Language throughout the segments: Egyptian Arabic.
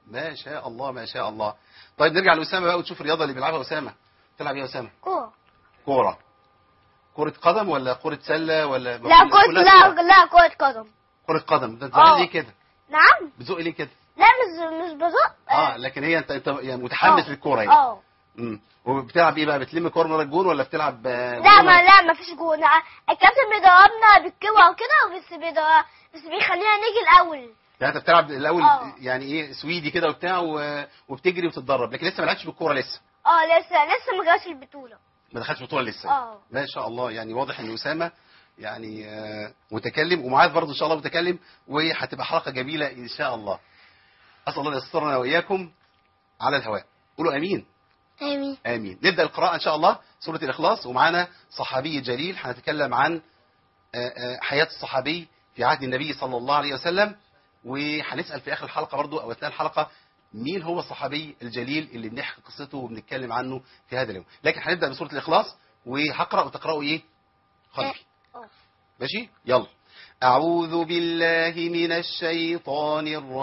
ما شاء الله ما شاء الله طيب نرجع لأسامة بقى وتشوف الرياضة اللي بيلعبها أسامة تلعب ايه يا أسامة كورة كورة كرة قدم ولا كرة سلة ولا لا كرة كلها لا كورة. لا كرة قدم كرة قدم ده انت آه. ليه كده نعم بتزق ليه كده لا مش مش بزق اه لكن هي انت انت يعني متحمس آه. للكورة يعني اه امم وبتلعب ايه بقى بتلم كورة من الجون ولا بتلعب آه، لا جون ما ولا- لا ما فيش جون الكابتن بيضربنا بالكوع وكده بس بيضرب بس بيخلينا نيجي الاول يعني انت بتلعب الاول آه. يعني ايه سويدي كده وبتاع و- وبتجري وتتدرب لكن لسه ما لعبتش بالكورة لسه اه لسه لسه ما جاش البطولة ما دخلش بطولة لسه اه ما شاء الله يعني واضح ان اسامه يعني آه، متكلم ومعاذ برضه ان شاء الله متكلم وهتبقى حلقه جميله ان شاء الله اسال الله ان يسترنا واياكم على الهواء قولوا امين امين امين نبدا القراءه ان شاء الله سوره الاخلاص ومعانا صحابي جليل هنتكلم عن آه، آه، حياه الصحابي في عهد النبي صلى الله عليه وسلم وهنسال في اخر الحلقه برضه او اثناء الحلقه مين هو الصحابي الجليل اللي بنحكي قصته وبنتكلم عنه في هذا اليوم لكن هنبدا بسوره الاخلاص وهقرا وتقراوا ايه خلفي آه. ماشي يلا أعوذ بالله من الشيطان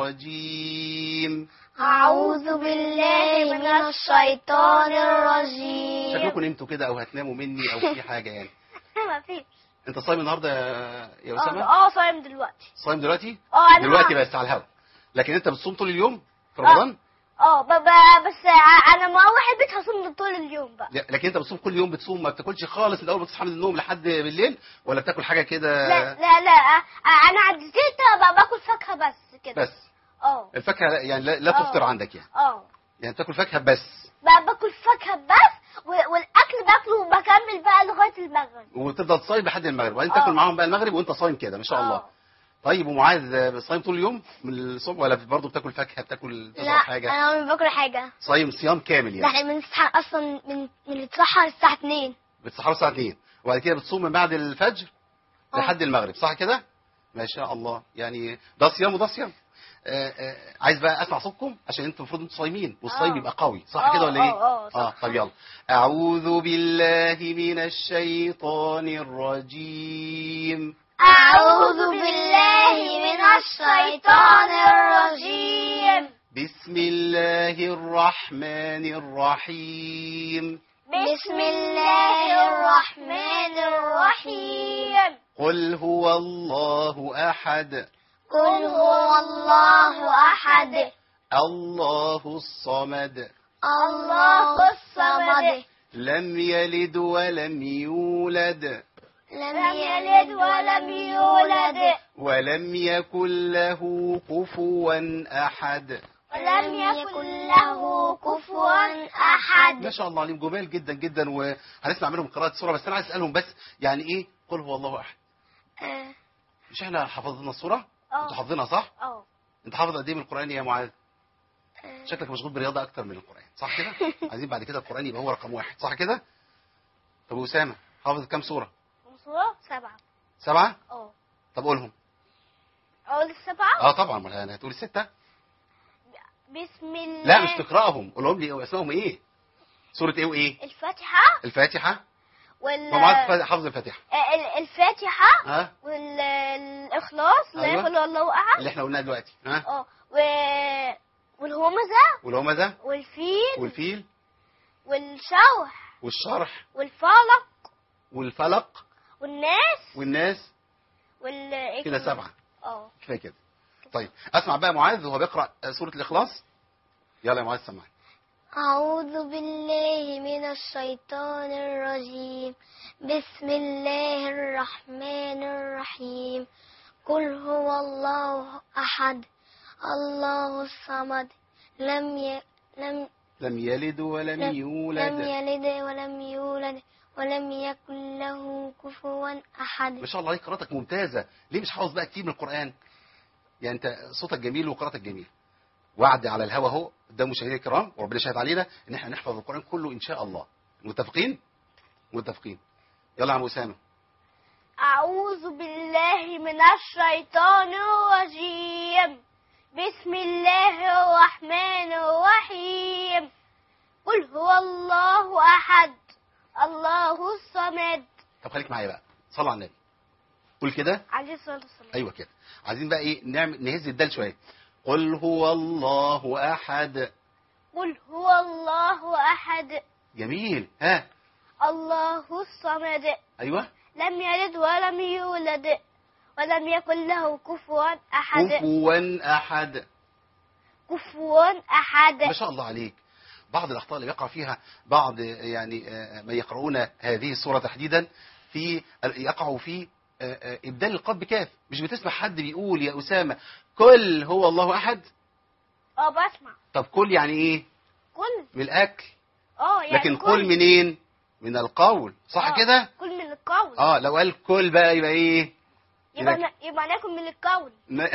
الرجيم أعوذ بالله من الشيطان الرجيم شكلكم نمتوا كده أو هتناموا مني أو في حاجة يعني ما فيش أنت صايم النهاردة يا- يا أسامة؟ اه اه صايم دلوقتي صايم دلوقتي؟ اه انا دلوقتي بس على الهوا لكن أنت بتصوم طول اليوم في رمضان؟ اه ب- ب- بس ع- انا مروح البيت هصوم طول اليوم بقى لا، لكن أنت بتصوم كل يوم بتصوم ما بتاكلش خالص من أول ما تصحى من النوم لحد بالليل ولا بتاكل حاجة كده لا لا لا ع- انا عديت ب- باكل فاكهه بس كده بس اه الفاكهة لا- يعني لا, لا آه. تفطر عندك يعني اه يعني بتاكل فاكهة بس ب- باكل فاكهه بس و- والاكل باكله وبكمل بقى لغايه المغرب وتفضل صايم لحد المغرب وبعدين آه. تاكل معاهم بقى المغرب وانت صايم كده ما شاء الله آه. طيب ومعاذ صايم طول اليوم من الصبح ولا برضه بتاكل فاكهه بتاكل تشرب لا حاجه انا ما باكل حاجه صايم صيام كامل ده يعني احنا بنصحى اصلا من من الصحة الساعه 2 بتصحى الساعه 2 وبعد كده بتصوم من بعد الفجر آه. لحد المغرب صح كده ما شاء الله يعني ده صيام وده صيام آه آه عايز بقى اسمع صوتكم عشان انتوا المفروض انتوا صايمين والصيم آه. يبقى قوي صح آه، كده ولا ايه آه، آه، صح. اه طب يلا اعوذ بالله من الشيطان الرجيم اعوذ بالله من الشيطان الرجيم بسم الله الرحمن الرحيم بسم الله الرحمن الرحيم قل هو الله أحد قل هو الله احد الله الصمد الله الصمد لم يلد ولم يولد لم يلد ولم يولد ولم يكن له كفوا أحد ولم يكن له كفوا احد ما شاء الله عليهم جمال جدا جدا وهنسمع منهم قراءة السورة بس أنا عايز أسألهم بس يعني إيه قل هو الله أحد آه، مش إحنا حفظنا السورة اه أنتوا حافظينها صح اه أنت حافظ قد إيه من القرآن يا معاذ آه، شكلك مشغول بالرياضة أكتر من القرآن صح كده عايزين بعد كده القرآن يبقى هو رقم واحد صح كده طب أسامة حافظ كام سورة سورة سبعة سبعة اه طب قولهم اقول السبعة اه طبعا ما أنا هتقول الستة بسم الله لا مش تقرأهم قولهم لي اسمهم ايه سورة ايه وايه الفاتحة الفاتحة وال ما معاذ حافظ الفاتحة ال- الفاتحة ها والإخلاص لا أيوة. يقول الله أحد اللي احنا قلناها دلوقتي ها اه و... والهمزة والهمزة والفيل والفيل والشوح والشرح والفلق والفلق والناس والناس وال إيه كده كمان؟ سبعة اه كفاية كده طيب اسمع بقى معاذ وهو بيقرأ سورة الإخلاص يلا يا معاذ سمعني أعوذ بالله من الشيطان الرجيم بسم الله الرحمن الرحيم قل هو الله أحد الله الصمد لم ي... لم لم يلد ولم لم- يولد لم يلد ولم يولد ولم يكن له كفوا أحد ما شاء الله عليك قراءتك ممتازة ليه مش حافظ بقى كتير من القرآن يعني انت صوتك جميل وقراءتك جميل وعد على الهوا اهو قدام مشاهدينا الكرام وربنا شاهد علينا ان احنا نحفظ القرآن كله ان شاء الله متفقين متفقين يلا يا عم اسامه أعوذ بالله من الشيطان الرجيم بسم الله الرحمن الرحيم قل هو الله أحد الله الصمد طب خليك معايا بقى صلى على النبي قول كده عليه الصلاة والسلام ايوه كده عايزين بقى ايه نعمل نهز الدال شويه قل هو الله احد قل هو الله أحد جميل ها الله الصمد ايوه لم يلد ولم يولد ولم يكن له كفوا أحد كفوا احد كفوا أحد ما شاء الله عليك بعض الاخطاء اللي يقع فيها بعض يعني آه، من يقرؤون هذه الصوره تحديدا في يقعوا في آه، آه، ابدال القاف بكاف مش بتسمع حد بيقول يا اسامه كل هو الله احد اه بسمع طب كل يعني ايه كل من الاكل اه يعني لكن كل منين من القول صح آه، كده كل من القول اه لو قال كل بقى يبقى ايه يبقى يبقى ن- يبقى ناكل من القول ن-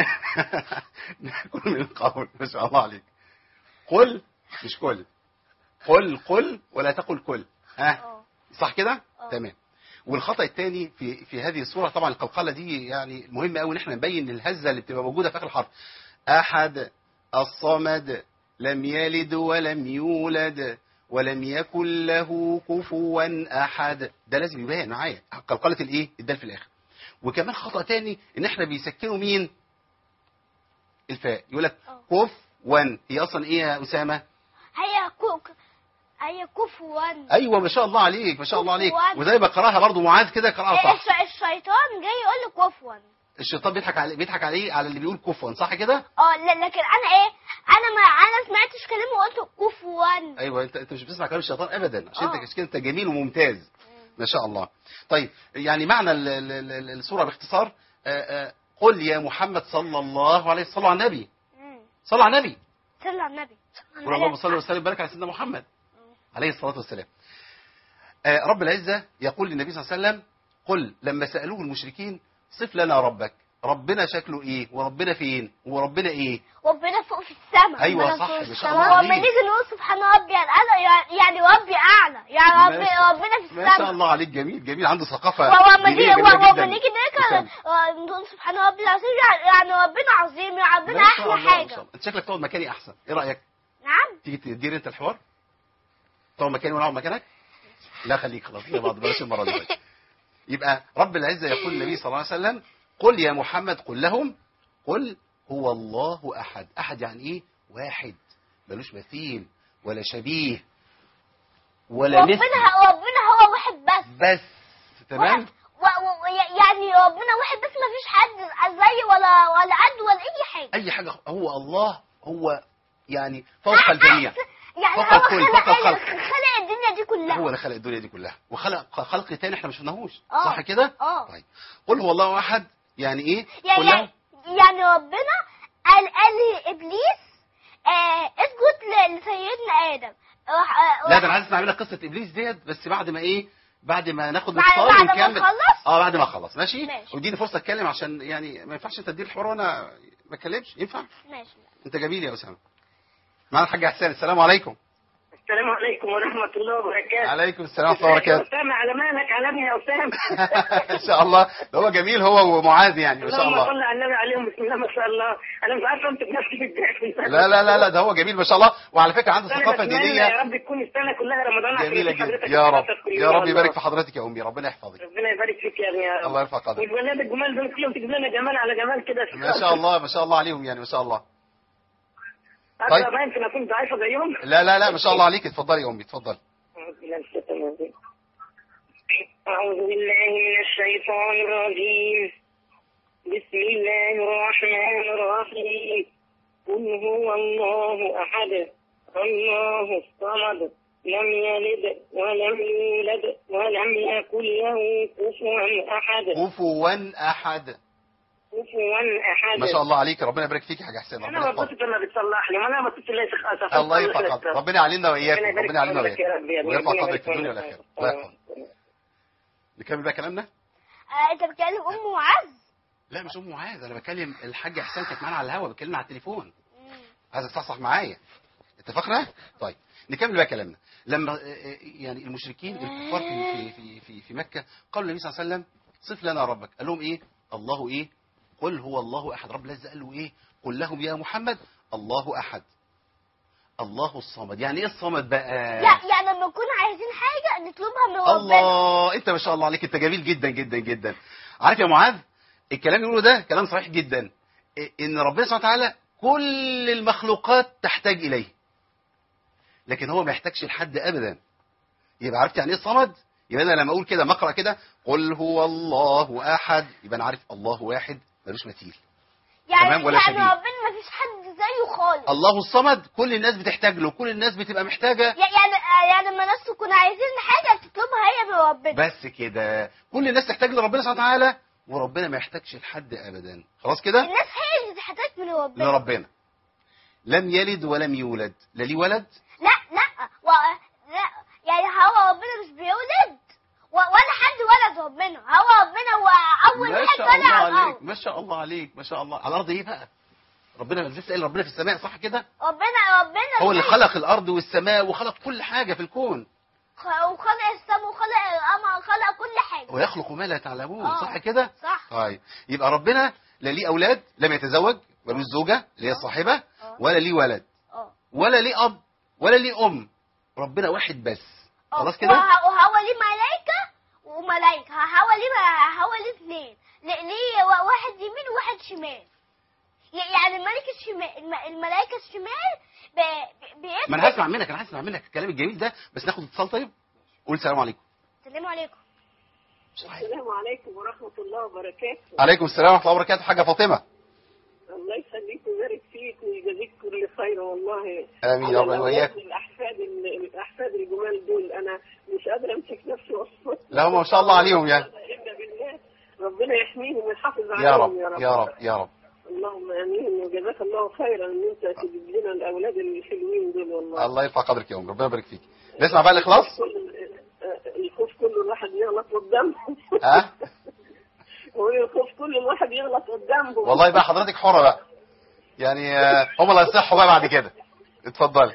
ناكل من القول ما شاء الله عليك قل مش كل قل قل ولا تقل كل ها اه صح كده آه. تمام والخطا الثاني في في هذه الصوره طبعا القلقله دي يعني مهم قوي ان احنا نبين الهزه اللي بتبقى موجوده في اخر الحرف احد الصمد لم يلد ولم يولد ولم يكن له كفوا احد ده لازم يبين معايا قلقله الايه الدال في الاخر وكمان خطا تاني ان احنا بيسكنوا مين الفاء يقول لك آه. كفوا هي اصلا ايه يا اسامه هي كوك هي كفوا ايوه ما شاء الله عليك ما شاء الله عليك كفواً. وزي ما قراها برضو معاذ كده قراها صح الش- الشيطان جاي يقول لي كفوا الشيطان بيضحك عليه بيضحك عليه على اللي بيقول كفوا صح كده اه ل- لكن انا ايه انا ما انا سمعتش كلمه وقلت كفوا ايوه انت انت مش بتسمع كلام الشيطان ابدا عشان آه. انت كده انت جميل وممتاز ما شاء الله طيب يعني معنى ال- ال- ال- السوره باختصار آه، آه، قل يا محمد صلى الله عليه وسلم على النبي مم. صلى على النبي صلى على النبي قل اللهم صل وسلم وبارك على سيدنا محمد عليه الصلاه والسلام آه، رب العزه يقول للنبي صلى الله عليه وسلم قل لما سالوه المشركين صف لنا ربك ربنا شكله ايه وربنا فين وربنا ايه ربنا فوق في السماء أيوة ربنا صح، فوق ما في شاء السماء. الله ولما عليك. نيجي نقول سبحان ربي الاعلى يعني- يعني ربي اعلى يعني ما ربي شاء- ربنا في ما شاء السماء الله عليك جميل جميل عنده ثقافه ولما دينية نيجي جميلة ولما جداً. نيجي نقرا أسامة. آه، نقول سبحان ربي العظيم يعني- يعني ربنا عظيم يعني ربنا ما شاء احلى الله، ما شاء حاجه الله. انت شكلك تقعد مكاني احسن ايه رايك نعم تيجي تدير انت الحوار تقعد مكاني وانا اقعد مكانك لا خليك خلاص زي بعض بلاش المره دي بقى. يبقى رب العزه يقول للنبي صلى الله عليه وسلم قل يا محمد قل لهم قل هو الله احد احد يعني ايه واحد ملوش مثيل ولا شبيه ولا ربنا مثل ربنا هو واحد بس بس تمام واحد- و- و- يعني ربنا واحد بس ما فيش حد زي ولا ولا قد ولا اي حاجه اي حاجه هو الله هو يعني فوق الجميع يعني فوق هو الكل، خلق فوق الخلق. خلق الدنيا دي كلها هو اللي خلق الدنيا دي كلها وخلق خلق تاني احنا ما شفناهوش آه. صح كده اه طيب قل هو الله احد يعني ايه يعني قل له يعني ربنا قال قال لابليس آه اسجد ل- لسيدنا ادم راح آه، لا راح- ده انا عايز اسمع منك قصه ابليس ديت بس بعد ما ايه بعد ما ناخد بعد- اتصال بعد ما ونكمل نخلص؟ اه بعد ما اخلص ماشي ماشي. واديني فرصه اتكلم عشان يعني ما ينفعش انت تدير الحوار وانا ما اتكلمش ينفع ماشي انت جميل يا اسامه معانا الحاج حسين السلام عليكم السلام عليكم ورحمة الله وبركاته عليكم السلام ورحمه الله وبركاته أسامة على مالك علمني يا أسامة ان شاء الله ده هو جميل هو ومعاذ يعني ما شاء اللهم الله صل على النبي عليهم بسم الله ما شاء الله أنا مش عارفة أمسك نفسي في الضحك لا لا لا لا ده هو جميل ما شاء الله وعلى فكره عنده أنا ثقافه بتمنى دينيه يا رب تكون السنة كلها رمضان عشان جميلة أشوف جدا حضرتك يا رب وحضرتك كل يا يوم رب والله. يبارك في حضرتك يا أمي ربنا يحفظك ربنا يبارك فيك يا ابني يا رب الله يرفع قدرك والولاد الجمال دول كلهم تجيب لنا جمال على جمال كده ما شاء الله ما شاء الله عليهم يعني ما شاء الله طيب طيب. ما يمكن أكون ضعيفة زيهم لا لا لا ما شاء الله عليك اتفضلي يا أمي اتفضلي أعوذ بالله من الشيطان الرجيم. أعوذ بالله من الشيطان الرجيم بسم الله الرحمن الرحيم قل هو الله أحد الله الصمد لم يلد ولم يولد ولم يكن له كفوا أحد كفوا أحد كفوا أحد ما شاء الله عليك ربنا يبارك فيك يا حاج حسين أنا ربنا ما يحفظك كنت لما بتصلح لي ما أنا ما كنت ليس أسف الله يرفع قدرك ربنا يعلمنا وإياكم ربنا يبارك ربنا يعلمنا فضلك يا وإياكم رب يا ابني. ويرفع ربنا قدرك في يبارك الدنيا فضلك. والآخرة الله يحفظك نكمل بقى كلامنا آه انت بتكلم ام معاذ لا مش أم معاذ أنا بكلم الحاج حسين كانت معانا على الهوا بتكلمنا على التليفون عايز تصحصح معايا اتفقنا طيب نكمل بقى كلامنا لما آه، آه، يعني المشركين الكفار في في في في مكه قالوا للنبي صلى الله عليه وسلم صف لنا ربك قال لهم ايه الله ايه قل هو الله احد رب العزه قال له ايه قل لهم يا محمد الله احد الله الصمد يعني ايه الصمد بقى يا يعني لما نكون عايزين حاجه نطلبها من ربنا الله انت ما شاء الله عليك انت جميل جدا جدا جدا عارف يا معاذ الكلام اللي بيقوله ده كلام صحيح جدا إيه، ان ربنا سبحانه وتعالى كل المخلوقات تحتاج اليه لكن هو ما يحتاجش لحد ابدا يبقى عرفت يعني ايه الصمد يبقى انا لما اقول كده مقرا كده قل هو الله احد يبقى انا عارف الله واحد ملوش مثيل يعني تمام ولا يعني شبيه؟ ربنا ما فيش حد زيه خالص الله الصمد كل الناس بتحتاج له كل الناس بتبقى محتاجه يع- يعني يعني لما الناس تكون عايزين حاجه تطلبها هي من ربنا بس كده كل الناس تحتاج لربنا سبحانه وتعالى وربنا ما يحتاجش لحد ابدا خلاص كده الناس هي اللي تحتاج من ربنا لربنا لم يلد ولم يولد لا ليه ولد لا لا و... لا يعني هو ربنا مش بيولد و... ولا حد ولد ربنا هو ربنا هو اول ما واحد شاء طلع الله على عليك الارض ما شاء الله عليك ما شاء الله على الارض ايه بقى ربنا مش قال ربنا في السماء صح كده ربنا ربنا هو اللي زي- خلق الارض والسماء وخلق كل حاجه في الكون خ- وخلق السماء وخلق القمر وخلق كل حاجه ويخلق ما لا تعلمون آه. صح كده صح طيب يبقى ربنا لا ليه اولاد لم يتزوج ملوش زوجه اللي هي الصاحبه آه. ولا ليه ولد اه ولا ليه اب ولا ليه ام ربنا واحد بس آه. خلاص كده وه- وهو ليه ملائكه وملائكه هو ليه هو ليه اثنين ليه ليه وا- واحد يمين وواحد شمال ي- يعني الملك الشمال الم- الملائكه الشمال ب... ب... ما انا هسمع منك انا هسمع منك الكلام الجميل ده بس ناخد اتصال طيب قول السلام عليكم السلام عليكم السلام عليكم ورحمة الله وبركاته عليكم السلام ورحمه الله وبركاته حاجه فاطمه الله يخليك ويبارك فيك ويجازيك كل خير والله امين على يا رب الأولاد وإياك. الأحفاد ال- الأحفاد الجمال دول أنا مش قادرة أمسك نفسي وأصفت لا هم ما شاء الله عليهم يعني إلا بالله ربنا يحميهم ويحافظ يا عليهم رب يا رب يا رب اللهم امين وجزاك الله خيرا ان انت تجيب لنا الاولاد الحلوين دول والله الله يرفع قدرك يا ام ربنا يبارك فيك نسمع بقى الاخلاص كل- آه، الخوف كله الواحد يغلط قدامهم ها هو الخوف كل الواحد يغلط قدامهم والله بقى حضرتك حره بقى يعني آه، هم اللي هيصحوا بقى بعد كده اتفضلي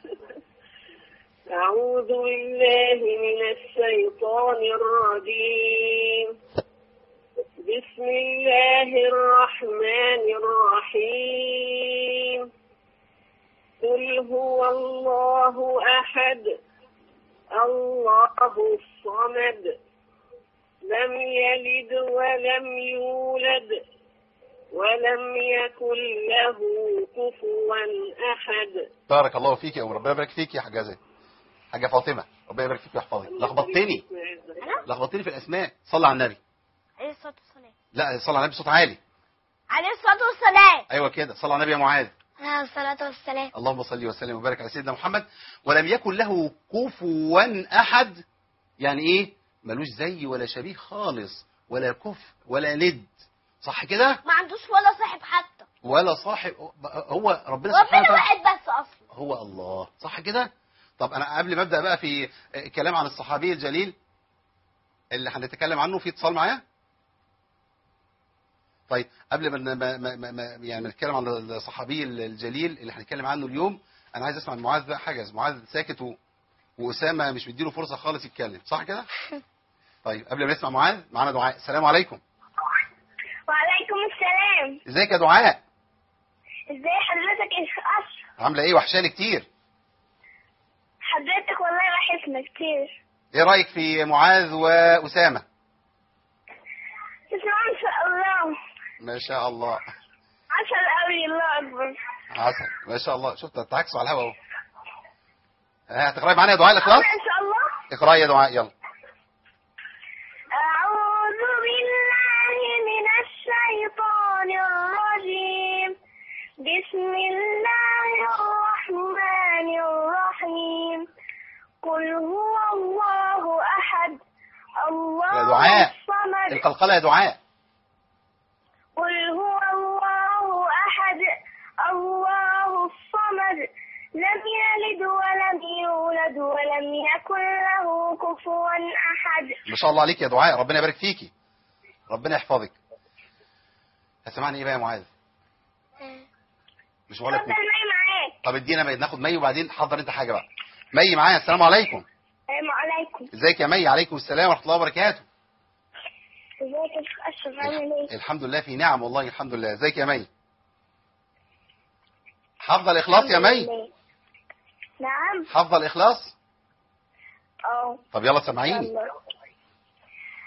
أعوذ بالله من الشيطان الرجيم بسم الله الرحمن الرحيم قل هو الله أحد الله الصمد لم يلد ولم يولد ولم يكن له كفوا أحد بارك الله فيك يا ام ربنا يبارك فيك يا حاجه زي حاجه فاطمه ربنا يبارك فيك ويحفظك لخبطتني انا لخبطتني في الاسماء صلى على النبي عليه الصلاه والسلام لا صلى على النبي بصوت عالي عليه الصلاه والسلام ايوه كده صلى على النبي يا معاذ عليه الصلاة والسلام اللهم صل وسلم وبارك على سيدنا محمد ولم يكن له كفوا احد يعني ايه ملوش زي ولا شبيه خالص ولا كف ولا ند صح كده ما عندوش ولا صاحب حتى ولا صاحب هو ربنا سبحانه ربنا وتعالى واحد بس اصلا هو الله صح كده طب انا قبل ما ابدا بقى في كلام عن الصحابي الجليل اللي هنتكلم عنه في اتصال معايا طيب قبل ما ما ما ما ما- يعني نتكلم عن الصحابي الجليل اللي هنتكلم عنه اليوم انا عايز اسمع من معاذ بقى حاجه معاذ ساكت و... واسامه مش مديله فرصه خالص يتكلم صح كده طيب قبل ما نسمع معاذ معانا دعاء السلام عليكم وعليكم السلام ازيك يا دعاء ازاي حضرتك يا اشرف عامله ايه وحشاني كتير حضرتك والله وحشنا كتير ايه رايك في معاذ واسامه تسمع ان شاء الله ما شاء الله عسل قوي الله اكبر عسل ما شاء الله شفت تعكسوا على الهوا اهو ها، هتقراي معانا يا دعاء الاخلاص ان شاء الله اقراي يا دعاء يلا أعوذ بالله من الشيطان الرجيم بسم الله الرحمن الرحيم قل هو الله أحد الله يا دعاء. الصمد القلقله يا دعاء قل هو الله أحد الله الصمد لم يلد ولم يولد ولم يكن له كفوا أحد ما شاء الله عليك يا دعاء ربنا يبارك فيكي ربنا يحفظك هتسمعني ايه بقى يا معاذ مش بقول لك اتفضل معي معاك طب ادينا مي ناخد مي وبعدين حضر انت حاجه بقى مي معايا السلام عليكم السلام عليكم ازيك يا مي عليكم السلام ورحمه الله وبركاته ازيك يا شيخ اشرف عامل ايه؟ الحمد لله في نعم والله الحمد لله ازيك يا مي حافظه الاخلاص يا مي نعم حافظه الاخلاص اه طب يلا سامعيني يلا.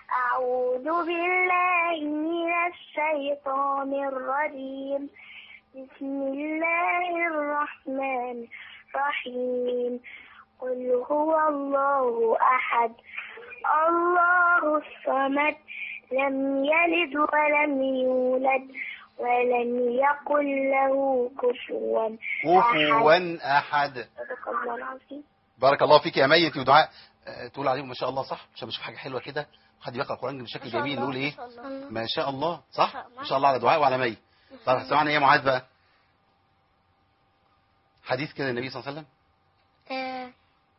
أعوذ بالله من الشيطان الرجيم بسم الله الرحمن الرحيم قل هو الله أحد الله الصمد لم يلد ولم يولد ولم يكن له كفوا كفوا احد صدق الله العظيم بارك الله فيك يا ميت ودعاء آه، تقول عليهم ما شاء الله صح عشان بشوف حاجه حلوه كده حد بيقرا القران بشكل جميل نقول ايه ما شاء الله صح ما شاء الله على دعاء وعلى ميت طب سمعنا ايه يا معاذ بقى حديث كده النبي صلى الله عليه وسلم آه،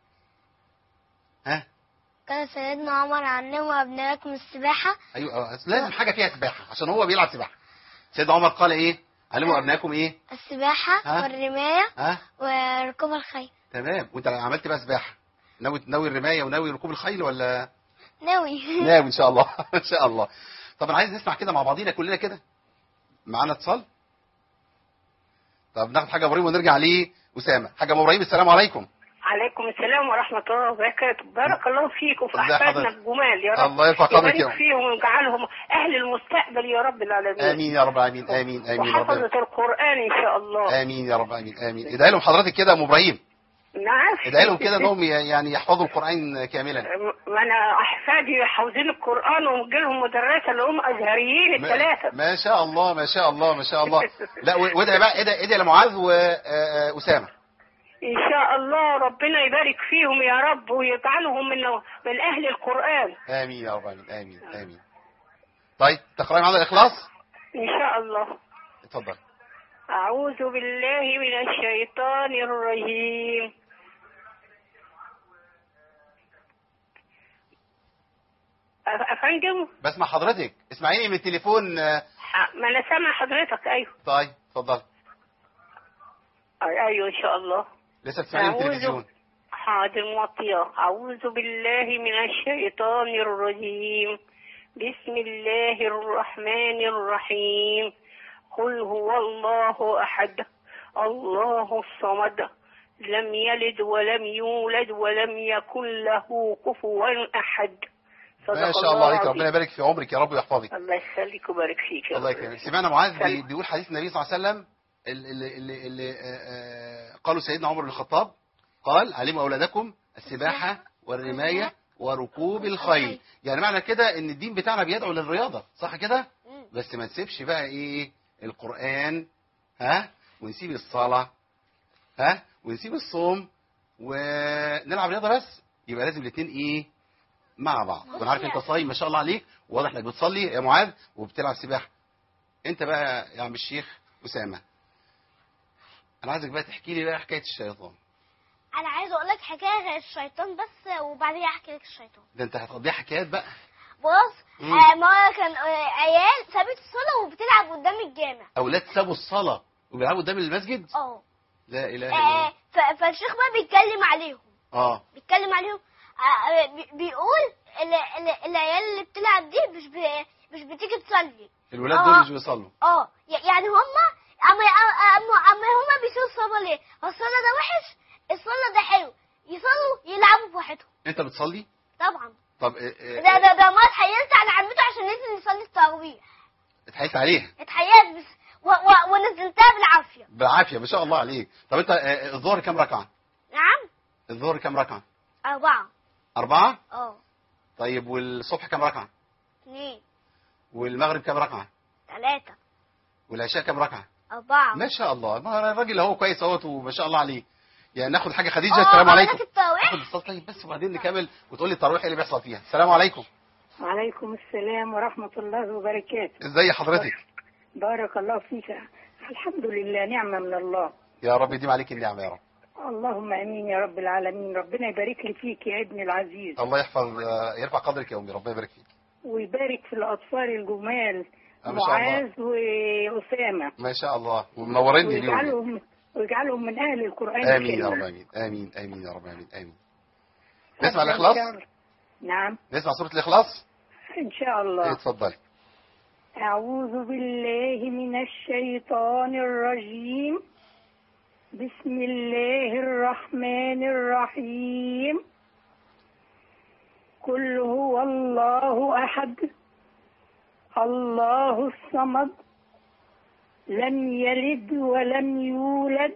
ها كان سيدنا عمر علموا أبنائكم السباحة ايوه آه، لازم حاجه فيها سباحه عشان هو بيلعب سباحه سيدنا عمر قال ايه علموا ابنائكم ايه السباحة ها؟ والرماية ها وركوب الخيل تمام وانت عملت بقى سباحه ناوي ناوي الرمايه وناوي ركوب الخيل ولا ناوي ناوي ان شاء الله ان شاء الله طب انا عايز نسمع كده مع بعضينا كلنا كده معانا اتصال طب ناخد حاجه ابراهيم ونرجع ليه اسامه حاجه أبو ابراهيم السلام عليكم عليكم السلام ورحمة الله وبركاته بارك الله فيكم في ازي أحفادنا حضرتك؟ الجمال يا رب الله يرفع قدرك يا يبارك رب. فيهم ويجعلهم أهل المستقبل يا رب العالمين امين يا رب العالمين امين امين يا رب وحفظة القرآن إن شاء الله امين يا رب امين امين ادعي لهم حضرتك كده يا ام ابراهيم نعم ادعي لهم كده انهم يعني يحفظوا القران كاملا ما أنا أحفادي حافظين القرآن ومجي لهم مدرسة اللي هم أزهريين الثلاثة ما شاء الله ما شاء الله ما شاء الله لا و- وادعي بقى ادعي ادعي لمعاذ واسامه إن شاء الله ربنا يبارك فيهم يا رب ويجعلهم من من أهل القرآن امين يا رب العالمين امين امين طيب تقرأي معانا الاخلاص إن شاء الله اتفضل أعوذ بالله من الشيطان الرجيم أف- أفندم بسمع حضرتك اسمعيني من التليفون آه، ح- ما أنا سامع حضرتك أيوه طيب اتفضل أيوه إن شاء الله لسه بتسمعيني من أعوذ- التلفزيون حاضر موطية أعوذ بالله من الشيطان الرجيم بسم الله الرحمن الرحيم قل هو الله أحد الله الصمد لم يلد ولم يولد ولم يكن له كفوا أحد صدق ما شاء الله عليك العظيم. ربنا يبارك في عمرك يا رب ويحفظك الله يخليك ويبارك فيك يا الله رب. يكرمك سمعنا معاذ بي- سلام. بيقول حديث النبي صلى الله عليه وسلم اللي, اللي, اللي آه، آه، قالوا سيدنا عمر بن الخطاب قال علموا اولادكم السباحه والرمايه وركوب الخيل يعني معنى كده ان الدين بتاعنا بيدعو للرياضه صح كده مم. بس ما نسيبش بقى ايه القران ها ونسيب الصلاه ها ونسيب الصوم ونلعب رياضه بس يبقى لازم الاثنين ايه مع بعض وانا عارف انت صايم ما شاء الله عليك واضح انك بتصلي يا معاذ وبتلعب سباحه انت بقى يا عم الشيخ اسامه انا عايزك بقى تحكي لي بقى حكايه الشيطان انا عايزه اقول لك حكايه غير الشيطان بس وبعدين احكي لك الشيطان ده انت هتقضيها حكايات بقى بص مم. آه ما كان آه عيال سابت الصلاه وبتلعب قدام الجامع اولاد سابوا الصلاه وبيلعبوا قدام المسجد اه لا اله الا آه، الله ف- فالشيخ بقى بيتكلم عليهم اه بيتكلم عليهم آه، آه، بي- بيقول ال- ال- العيال اللي بتلعب دي مش ب- مش بتيجي تصلي الولاد آه. دول مش بيصلوا اه ي- يعني هما اما اما اما هما بيسيبوا الصلاه ليه؟ هو الصلاه ده وحش الصلاه ده حلو يصلوا يلعبوا براحتهم انت بتصلي طبعا طب اه، اه، ده ده ده ما اتحيلت على عمته عشان ننزل نصلي التراويح اتحايلت عليها اتحيلت بس و و ونزلتها بالعافيه بالعافيه ما شاء الله عليك طب انت اه، الظهر كام ركعه نعم الظهر كام ركعه اربعه اربعه اه طيب والصبح كام ركعه اثنين والمغرب كام ركعه ثلاثه والعشاء كام ركعه اربعه ما شاء الله ما الراجل اهو كويس اهوت وما شاء الله عليه يعني ناخد حاجه خديجه اه السلام أقول لك عليكم التراويح ناخد الصلاه طيب بس وبعدين نكمل وتقول لي التراويح ايه اللي بيحصل فيها السلام عليكم وعليكم السلام ورحمة الله وبركاته ازي حضرتك بارك الله فيك الحمد لله نعمة من الله يا رب يديم عليك النعمه يا رب اللهم امين يا رب العالمين ربنا يبارك لي فيك يا ابني العزيز الله يحفظ آه، يرفع قدرك يا امي ربنا يبارك فيك ويبارك في الاطفال الجمال آه، ما شاء الله. معاذ واسامه ما شاء الله ومنورني اليوم ويجعلهم ويجعلهم من اهل القران امين يا الكريم. رب امين امين امين يا رب امين امين نسمع الاخلاص نعم نسمع سوره الاخلاص ان شاء الله اتفضلي أعوذ بالله من الشيطان الرجيم بسم الله الرحمن الرحيم قل هو الله أحد الله الصمد لم يلد ولم يولد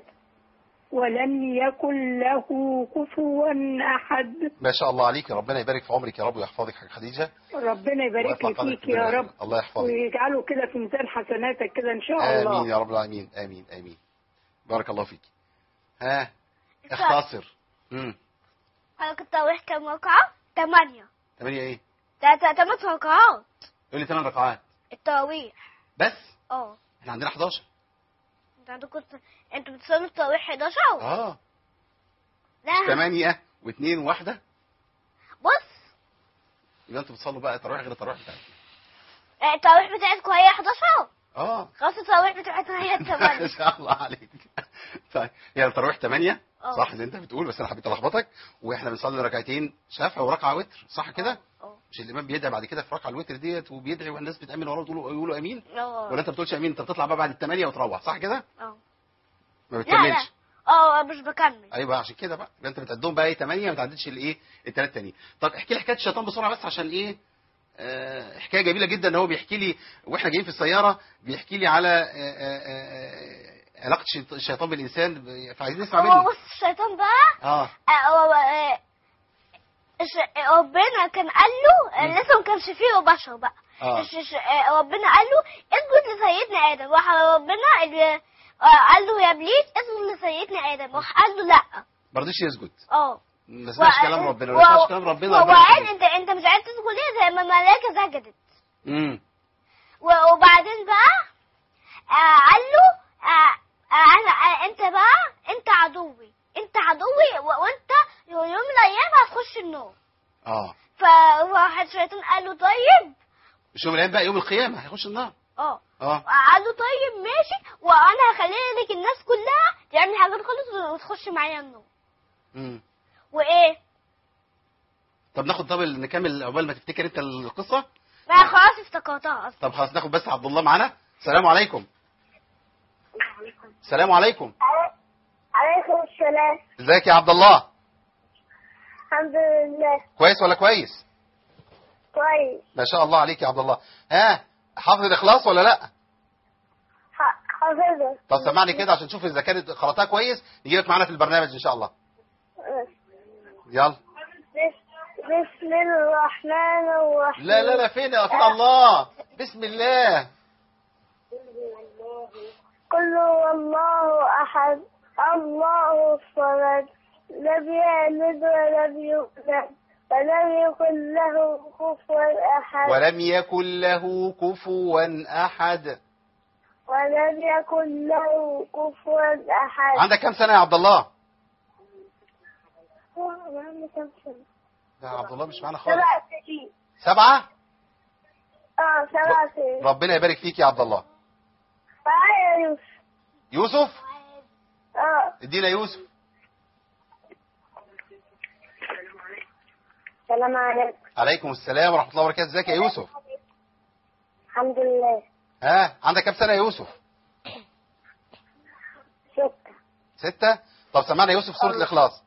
ولم يكن له كفوا أحد ما شاء الله عليك ربنا يبارك في عمرك يا رب ويحفظك حاج خديجه ربنا يبارك ويطلع لي قدرك فيك يا بالله. رب الله يحفظك ويجعله كده في ميزان حسناتك كده إن شاء الله امين يا رب العالمين امين امين بارك الله فيك ها اختصر امم انا كنت اروح كام ركعة؟ تمانية ثمانية ايه تا- تا- تمن ركعات يقول لي ثمان ركعات التراويح بس اه احنا عندنا 11 انت عندكم انتوا بتصلوا التراويح 11 اه لا 8 واثنين وواحده بص يبقى انتوا بتصلوا بقى تراويح غير التراويح بتاعتي آه، التراويح بتاعتكم هي 11 اه خلاص التراويح بتاعتنا هي ما 8 شاء الله عليك طيب يعني التراويح 8 اه. صح زي انت بتقول بس انا حبيت الخبطك واحنا بنصلي ركعتين شفع وركعه وتر صح كده اه. مش الامام بيدعي بعد كده في ركعه الوتر ديت وبيدعي والناس بتامن وراه وتقولوا يقولوا امين اه ولا انت ما بتقولش امين انت بتطلع بقى بعد الثمانيه وتروح صح كده اه ما لا لا بتكملش اه مش بكمل ايوه عشان كده بقى يبقى انت بتعدهم بقى ايه 8 ما تعدتش الايه الثلاث التانيين طب احكي لي حكايه الشيطان بسرعه بس عشان ايه آه حكايه جميله جدا ان هو بيحكي لي واحنا جايين في السياره بيحكي لي على آه آه آه علاقه الشيط- الشيطان بالانسان ب- فعايزين نسمع هو منه بص الشيطان بقى اه آه، هو آه، الش- ربنا كان قال له آه، لسه ما كانش فيه بشر بقى اه الش- الش- آه، ربنا قال له اسجد لسيدنا ادم راح ربنا اللي- آه، قال له يا ابليس اسجد لسيدنا ادم راح قال له لا ما رضيش يسجد اه ما سمعش و- كلام ربنا و- ما سمعش كلام ربنا هو ربنا قال يسجد. انت انت مش عايز تسجد ليه زي ما الملائكه سجدت امم و- وبعدين بقى آه، قال له آه، آه، انا آه، انت بقى انت عدوي انت عدوي و- وانت يوم من الايام هتخش النار اه فراح الشيطان قال له طيب مش يوم من الايام بقى يوم القيامه هيخش النار اه اه قال له طيب ماشي وانا هخلي لك الناس كلها تعمل حاجات خالص وتخش معايا النار امم وايه طب ناخد طب نكمل عقبال ما تفتكر انت القصه ما خلاص افتكرتها اصلا طب خلاص ناخد بس عبد الله معانا السلام عليكم السلام عليكم عليكم السلام ازيك يا عبد الله الحمد لله كويس ولا كويس كويس ما شاء الله عليك يا عبد الله ها حافظ الاخلاص ولا لا ح- حافظة طب سمعني كده عشان نشوف اذا كانت قراتها كويس نجيبك معانا في البرنامج ان شاء الله يلا بس- بسم الرحمن الرحيم لا لا لا فين يا فين الله بسم الله قل هو الله أحد الله الصمد لم يلد ولم يولد ولم يكن له كفوا أحد ولم يكن له كفوا احد ولم يكن له كفوا أحد عندك كام سنه يا عبد الله عندي كم سنة؟ لا يا عبد الله مش معانا خالص سبع سنين سبعه اه سبع سنين ربنا يبارك فيك يا عبد الله معايا يوسف يوسف اه ادينا يوسف السلام عليكم عليكم السلام ورحمه الله وبركاته ازيك يا يوسف الحمد لله ها عندك كام سنه يا يوسف ستة ستة طب سمعنا يوسف سورة الإخلاص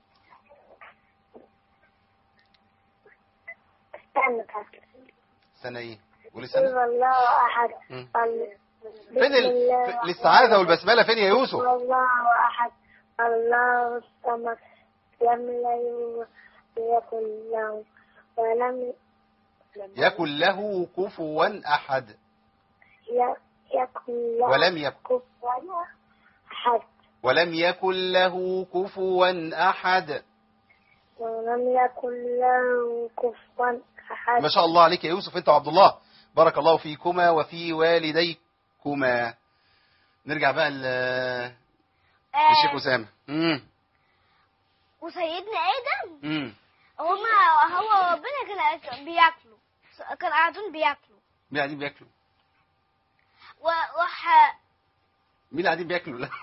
استنى بس. سنة إيه قولي قل سنة هو الله أحد مم. ال- فين بسم ال... الله في- الرحمن الاستعاذة والبسملة فين يا يوسف قل الله أحد الله الصمد لم يلد يكن له ولم يكن له كفوا أحد ي- يكن له ولم يكن كفوا أحد ولم يكن له كفوا أحد ولم يكن له كفوا أحد ما شاء الله عليك يا يوسف أنت وعبد الله بارك الله فيكما وفي والديكما نرجع بقى ل- للشيخ آه أسامة امم وسيدنا ادم امم هما هو ربنا كان بياكلوا كان قاعدين بياكلوا مين قاعدين بياكلوا وراح مين اللي قاعدين بياكلوا لا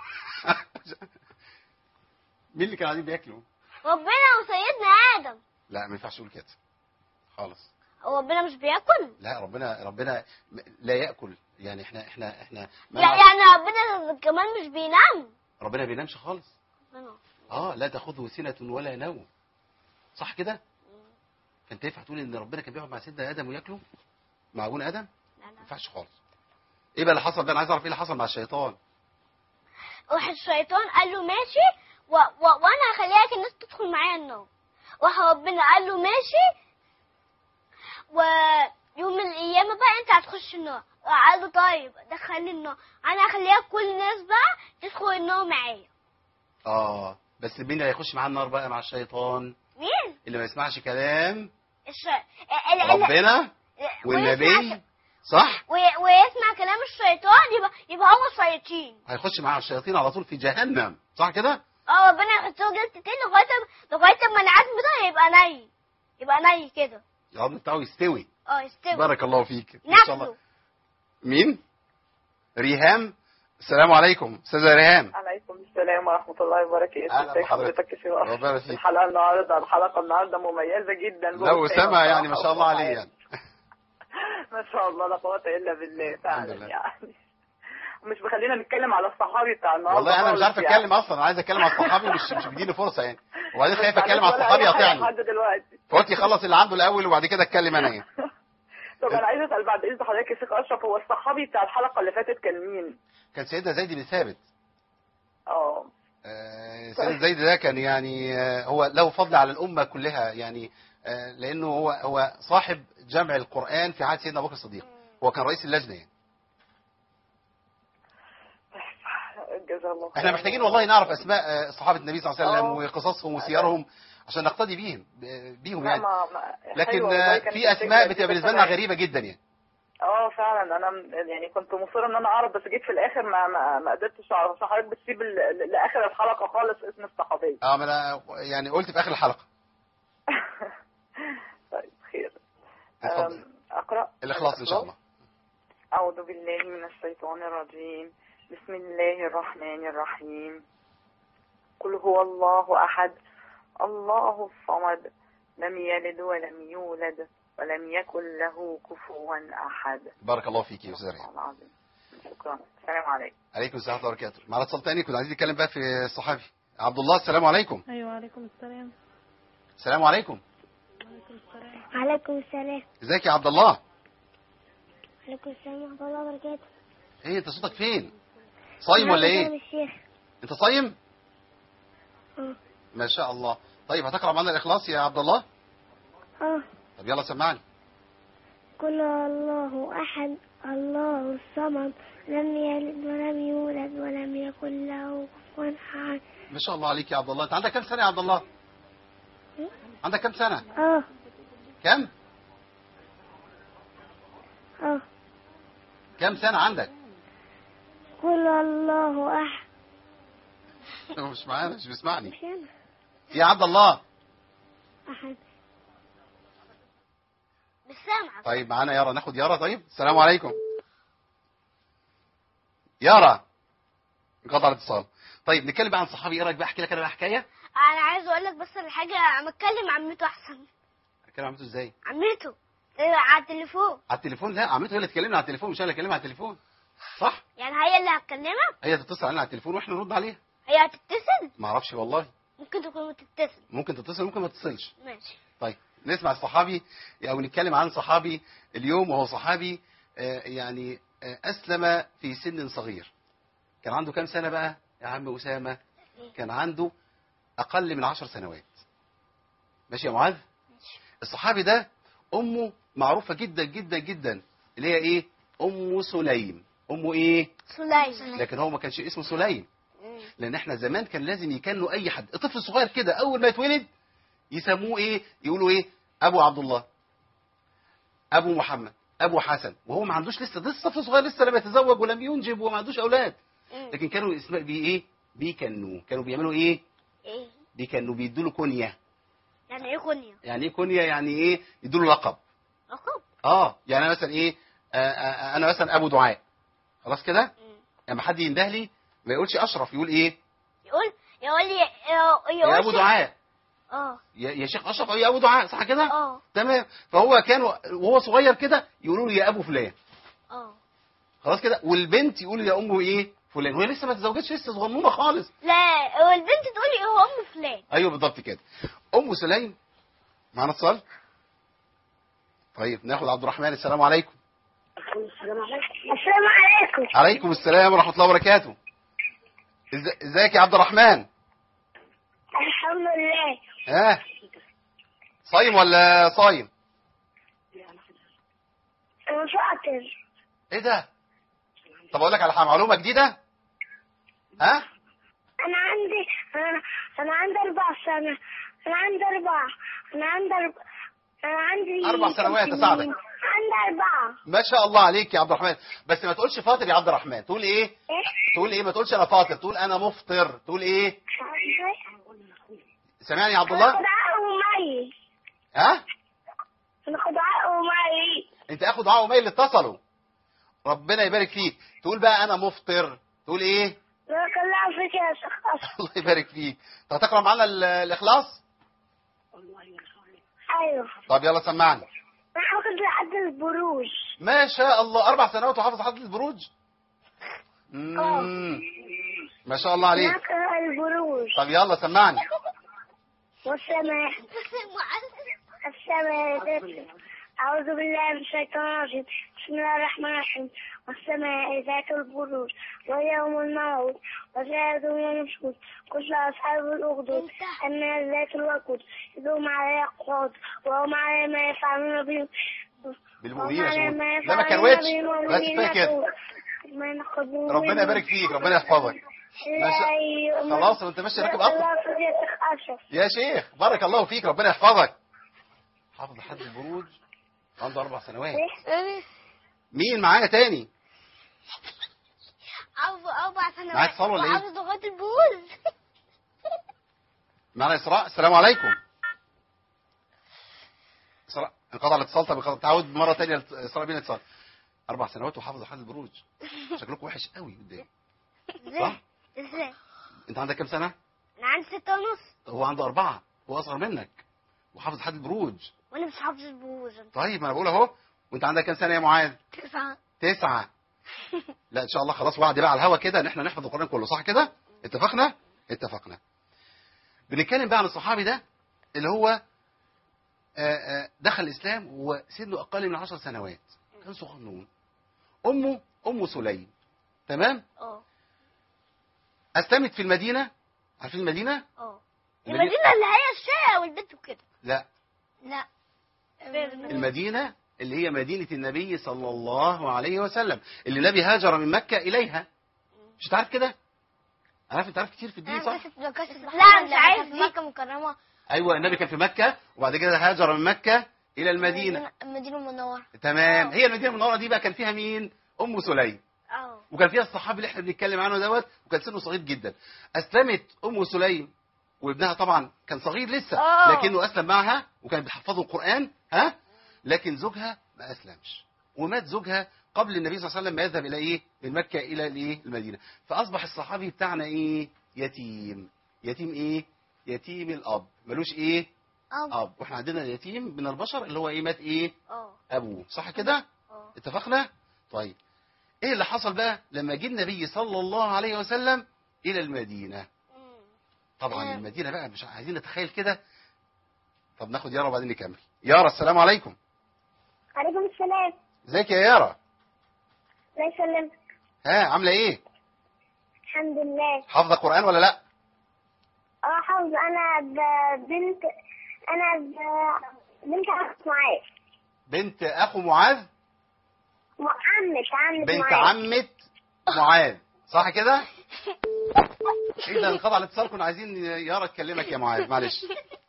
مين اللي كانوا قاعدين بياكلوا ربنا وسيدنا ادم لا ما ينفعش تقول كده خالص هو ربنا مش بياكل لا ربنا ربنا م- لا ياكل يعني احنا احنا احنا ما لا نعرف- يعني ربنا كمان مش بينام ربنا بينامش خالص ربنا. اه لا تاخذه سنه ولا نوم صح كده فانت ينفع تقول ان ربنا كان بيقعد مع سيدنا ادم وياكله مع ابونا ادم لا ما لا ينفعش خالص ايه بقى اللي حصل بقى انا عايز اعرف ايه اللي حصل مع الشيطان واحد الشيطان قال له ماشي و... و... وانا هخليك الناس تدخل معايا النار واحد ربنا قال له ماشي ويوم من الايام بقى انت هتخش النار قال له طيب دخلني النار انا هخليك كل الناس بقى تدخل النار معايا اه بس مين اللي هيخش معاه النار بقى مع الشيطان مين اللي ما يسمعش كلام الش... ال... ال... ربنا ويسمع والنبي ك- صح وي... ويسمع كلام الشيطان يبقى يبقى هو شياطين هيخش مع الشياطين على طول في جهنم صح كده اه ربنا يحطه جلدتين لغايه ما- لغايه ما العزم ده يبقى ني يبقى ني كده العظم بتاعه يستوي اه يستوي بارك الله فيك ان شاء الله نفسه مين ريهام السلام عليكم استاذه ريهام عليكم السلام ورحمة الله وبركاته أهلا ازي بحضرتك. حضرتك يا شيخ ربنا يفيك. الحلقة النهاردة الحلقة النهاردة مميزة جدا لو سمع يعني ما شاء الله عليه يعني ما شاء الله لا قوة إلا بالله الحمد فعلا لله. يعني ومش بخلينا نتكلم على الصحابي بتاع النهارده والله انا مش عارف خالص اتكلم اصلا انا عايز اتكلم على الصحابي مش مش بيديني فرصه يعني وبعدين خايف اتكلم على ولا الصحابي أي حاجة يقطعني لحد دلوقتي فقلت يخلص اللي عنده الاول وبعد كده اتكلم انا يعني طب أنا عايزة أسأل بعد إذن حضرتك يا شيخ أشرف هو الصحابي بتاع الحلقة اللي فاتت كان مين؟ كان سيدنا زيد بن ثابت اه آه، سيدنا زيد ده كان يعني آه، هو له فضل على الامه كلها يعني آه، لانه هو هو صاحب جمع القران في عهد سيدنا ابو بكر الصديق هو كان رئيس اللجنه يعني جزاه الله احنا خير. محتاجين والله نعرف اسماء آه، صحابه النبي صلى الله عليه وسلم آه. وقصصهم وسيرهم عشان نقتدي بيهم ب- بيهم لا، يعني ما- ما- لكن حلوة آه، والله، كانت في اسماء الفكرة دي بتبقى بس بالنسبه لنا أنا- غريبه جدا يعني اه فعلا انا م- يعني كنت مصر ان انا اعرف بس جيت في الاخر ما ما, ما قدرتش اعرف عشان حضرتك بتسيب ال- لاخر الحلقه خالص اسم الصحابي اه ما انا يعني قلت في اخر الحلقه طيب خير اتفضل أم، اقرا الاخلاص ان شاء الله اعوذ بالله من الشيطان الرجيم بسم الله الرحمن الرحيم قل هو الله احد الله الصمد لم يلد ولم يولد ولم يكن له كفوا احد بارك الله فيك يا استاذ الله ريان العظيم شكرا السلام عليكم عليكم السلام ورحمه الله وبركاته معنا اتصال تاني كنا عايزين نتكلم بقى في الصحابي عبد الله السلام عليكم ايوه عليكم السلام السلام عليكم عليكم السلام عليكم السلام ازيك يا عبد الله عليكم السلام ورحمة الله وبركاته ايه انت صوتك فين صايم ولا معاكم ايه الشيخ انت صايم اه ما شاء الله طيب هتقرا معانا الاخلاص يا عبد الله اه طب يلا سمعني قل هو الله أحد الله الصمد لم يلد ولم يولد ولم يكن له كفوا أحد ما شاء الله عليك يا عبد الله انت عندك كام سنه يا عبد الله عندك كام سنه اه كام اه كام سنه عندك قل هو الله أحد هو مش معانا مش بيسمعني مش أنا يا عبد الله أحد بالسمع طيب معانا يارا ناخد يارا طيب السلام عليكم يارا انقطع الاتصال طيب نتكلم بقى عن صحابي ايه رايك بقى احكي لك انا بقى حكايه انا عايز اقول لك بس الحاجه انا اتكلم عمته احسن اتكلم عمته ازاي عمته إيه، على التليفون على التليفون لا عمته هي اللي تكلمنا على التليفون مش انا اللي اكلمها على التليفون صح يعني هي اللي هتكلمك هي تتصل علينا على التليفون واحنا نرد عليها هي هتتصل ما اعرفش والله ممكن تكون بتتصل ممكن تتصل ممكن ما تتصلش ماشي طيب نسمع الصحابي او نتكلم عن صحابي اليوم وهو صحابي آه، يعني آه، اسلم في سن صغير كان عنده كام سنه بقى يا عم اسامه كان عنده اقل من عشر سنوات ماشي يا معاذ الصحابي ده امه معروفه جدا جدا جدا اللي هي ايه ام سليم امه ايه سليم لكن هو ما كانش اسمه سليم لان احنا زمان كان لازم يكنوا اي حد طفل صغير كده اول ما يتولد يسموه ايه يقولوا ايه ابو عبد الله ابو محمد ابو حسن وهو ما عندوش لسه لسه طفل صغير لسه لم يتزوج ولم ينجب وما عندوش اولاد لكن كانوا اسماء بي ايه بيكنوه كانوا بيعملوا ايه ايه بيكنوا بيدوا له كنيه يعني ايه كنيا يعني ايه كنيه يعني ايه يدوا له لقب لقب اه يعني انا مثلا ايه آه آه انا مثلا ابو دعاء خلاص كده مم. لما حد ينده لي ما يقولش اشرف يقول ايه يقول يقول لي يقول يا ابو دعاء اه يا يا شيخ اشرف أو يا ابو دعاء صح كده اه تمام فهو كان وهو صغير كده يقولوا له يا ابو فلان اه خلاص كده والبنت يقول يا امه ايه فلان وهي لسه ما تزوجتش لسه صغنونه خالص لا والبنت تقول لي هو ام فلان ايوه بالضبط كده ام سليم معانا اتصال طيب ناخد عبد الرحمن السلام عليكم السلام عليكم عليكم السلام ورحمة الله وبركاته إز- ازيك يا عبد الرحمن الحمد لله ها صايم ولا صايم أنا شاطر ايه ده طب اقول لك على حاجة- معلومة جديدة ها أنا عندي أنا, أنا عندي أربع سنة أنا عندي أربعة أنا عندي أربعة أنا عندي أربع سنوات سنين. تساعدك. عندي أربعة ما شاء الله عليك يا عبد الرحمن بس ما تقولش فاطر يا عبد الرحمن تقول ايه إيه؟ تقول ايه ما تقولش انا فاطر تقول انا مفطر تقول ايه سامعني يا عبد الله ناخد عقل ومي ها ناخد عقل ومي انت اخو دعاء وميل اللي اتصلوا ربنا يبارك فيك تقول بقى انا مفطر تقول ايه بارك الله فيك يا شيخ أشرف الله يبارك فيك طب هتقرا معانا ال- الاخلاص أيوه طب يلا سمعني أنا واخد لحد البروج ما شاء الله اربع سنوات وحافظ حافظ البروج مم. ما شاء الله عليك نقرأ البروج طب يلا سمعني والسماء السماء ذات أعوذ بالله من الشيطان الرجيم بسم الله الرحمن الرحيم والسماء ذات البروج ويوم الموت وزاد من النشود كل أصحاب الأخدود الناس ذات الوقود إذهم على قعود وهم على ما يفعلون به بالمؤمنين وهم يا على شباب. ما لا ما يفعلون كروتش بالمؤمنين بس كفايه كده شهود. ما نقبل ربنا يبارك فيك ربنا يحفظك ما شاء- خلاص وانت ماشي راكب بارك قطر الله فيك يا شيخ أشرف يا شيخ بارك الله فيك ربنا يحفظك حافظ لحد البروج عنده اربع سنوات مين معايا تاني أربع أربع سنوات معاك صلاة ولا إيه؟ وحافظ لغاية البوز معانا اسراء السلام عليكم اسراء انقطع الاتصال طب انقطع- تعود مره تانية اسراء بينا اتصال اربع سنوات وحافظ لحد البروج شكلكم وحش قوي قدام صح ازاي؟ انت عندك كام سنه أنا عندي ستة ونص هو عنده اربعه هو اصغر منك وحافظ لحد البروج وأنا مش حافظ البوز طيب ما انا بقول اهو وانت عندك كام سنه يا معاذ تسعة تسعة لا ان شاء الله خلاص وعد بقى على الهوا كده ان احنا نحفظ القران كله صح كده اتفقنا اتفقنا بنتكلم بقى عن الصحابي ده اللي هو آه، آه، دخل الاسلام وسنه اقل من عشر سنوات كان صغنون امه ام سليم تمام اه اسلمت في المدينه عارفين المدينه اه المدينة- المدينة اللي هي الشارع والبيت وكده لا لا المدينه اللي هي مدينه النبي صلى الله عليه وسلم اللي النبي هاجر من مكه اليها مش تعرف كده عارف انت عارف كتير في الدين صح لا مش عارف دي مكة مكرمة ايوه النبي كان في مكه وبعد كده هاجر من مكه الى المدينه المدينة المنورة تمام هي المدينه المنوره دي بقى كان فيها مين ام سليم اه وكان فيها الصحابي اللي احنا بنتكلم عنه دوت وكان سنه صغير جدا اسلمت ام سليم وابنها طبعا كان صغير لسه آه. لكنه اسلم معها وكان بيحفظه القران ها لكن زوجها ما اسلمش ومات زوجها قبل النبي صلى الله عليه وسلم ما يذهب الى ايه من مكه الى الايه المدينه فاصبح الصحابي بتاعنا ايه يتيم يتيم ايه يتيم الاب ملوش ايه اه اب واحنا عندنا اليتيم من البشر اللي هو ايه مات ايه اه ابوه صح كده اه اتفقنا طيب ايه اللي حصل بقى لما جه النبي صلى الله عليه وسلم الى المدينه طبعا آه. المدينه بقى مش عايزين نتخيل كده طب ناخد يارا وبعدين نكمل يارا السلام عليكم عليكم السلام ازيك يا يارا الله يسلمك ها عامله ايه الحمد لله حافظه قران ولا لا اه حافظ انا ب- بنت انا ب- بنت عمة معاذ بنت اخو معاذ م- عمة عمة بنت معاذ عمه معاذ صح كده ايه ده انقطع الاتصال كنا عايزين يارا تكلمك يا معاذ معلش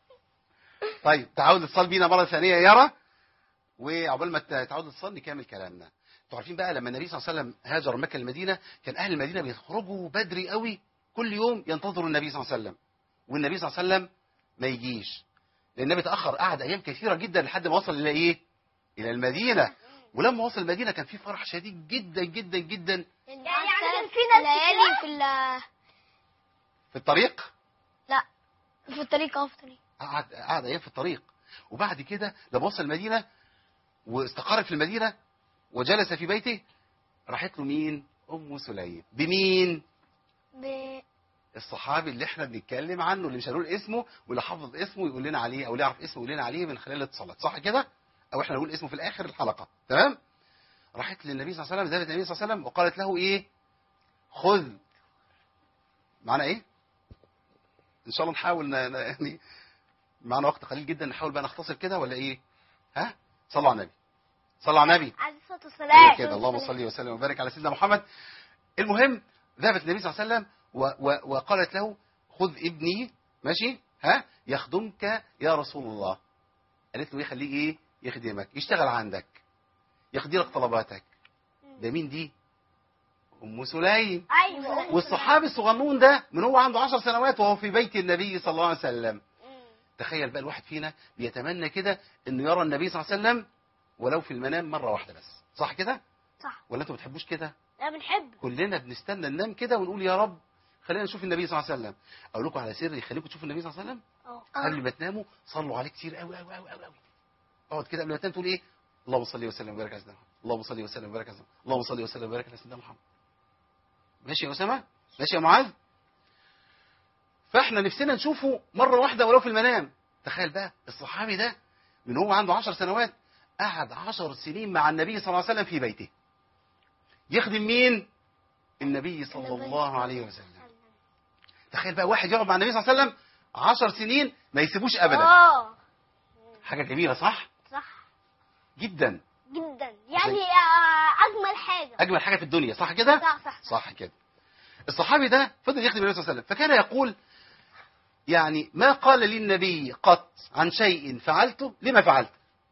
طيب تعود الاتصال بينا مره ثانيه يا يارا وعقبال ما ت- تعود الاتصال نكمل كلامنا انتوا عارفين بقى لما النبي صلى الله عليه وسلم هاجر من مكه للمدينه كان اهل المدينه بيخرجوا بدري قوي كل يوم ينتظروا النبي صلى الله عليه وسلم والنبي صلى الله عليه وسلم ما يجيش لان النبي تاخر قعد ايام كثيره جدا لحد ما وصل الى ايه الى المدينه ولما وصل المدينه كان في فرح شديد جدا جدا جدا يعني كان في ناس ليالي في ال في الطريق لا في الطريق اه في الطريق قعد قعد ايام في الطريق وبعد كده لما وصل المدينه واستقر في المدينه وجلس في بيته راحت له مين ام سليم بمين ب... الصحابي اللي احنا بنتكلم عنه اللي مش هنقول اسمه واللي حافظ اسمه يقول لنا عليه او اللي يعرف اسمه يقول لنا عليه من خلال الاتصالات صح كده او احنا نقول اسمه في الاخر الحلقه تمام راحت للنبي صلى الله عليه وسلم ذهبت للنبي صلى الله عليه وسلم وقالت له ايه خذ معنا ايه ان شاء الله نحاول ن... ن- يعني معنا وقت قليل جدا نحاول بقى نختصر كده ولا ايه ها صلوا على النبي صلوا على النبي عليه الصلاة والسلام كده اللهم صل وسلم وبارك على سيدنا محمد المهم ذهبت النبي صلى الله عليه وسلم و و وقالت له خذ ابني ماشي ها يخدمك يا رسول الله قالت له يخليه ايه يخدمك يشتغل عندك يقضي لك طلباتك ده مين دي ام سليم ايوه والصحابي الصغنون ده من هو عنده عشر سنوات وهو في بيت النبي صلى الله عليه وسلم مم. تخيل بقى الواحد فينا بيتمنى كده انه يرى النبي صلى الله عليه وسلم ولو في المنام مره واحده بس صح كده صح ولا انتوا ما بتحبوش كده لا بنحب كلنا بنستنى ننام كده ونقول يا رب خلينا نشوف النبي صلى الله عليه وسلم اقول لكم على سر يخليكم تشوفوا النبي صلى الله عليه وسلم اه قبل ما تناموا صلوا عليه كتير قوي قوي قوي قوي قوي اقعد كده قبل ما تنام تقول ايه اللهم صل وسلم وبارك على سيدنا محمد اللهم صل وسلم وبارك على سيدنا محمد اللهم صل وسلم وبارك على سيدنا محمد ماشي يا اسامه ماشي يا معاذ فاحنا نفسنا نشوفه مره واحده ولو في المنام تخيل بقى الصحابي ده من هو عنده عشر سنوات قعد عشر سنين مع النبي صلى الله عليه وسلم في بيته يخدم مين النبي صلى الله عليه وسلم تخيل بقى واحد يقعد مع النبي صلى الله عليه وسلم عشر سنين ما يسيبوش ابدا اه حاجه جميله صح صح جدا جدا يعني آه، اجمل حاجة اجمل حاجه في الدنيا صح كده صح صح صح كده الصحابي ده فضل يخدم النبي صلى الله عليه وسلم فكان يقول يعني ما قال لي النبي قط عن شيء فعلته لما فعلت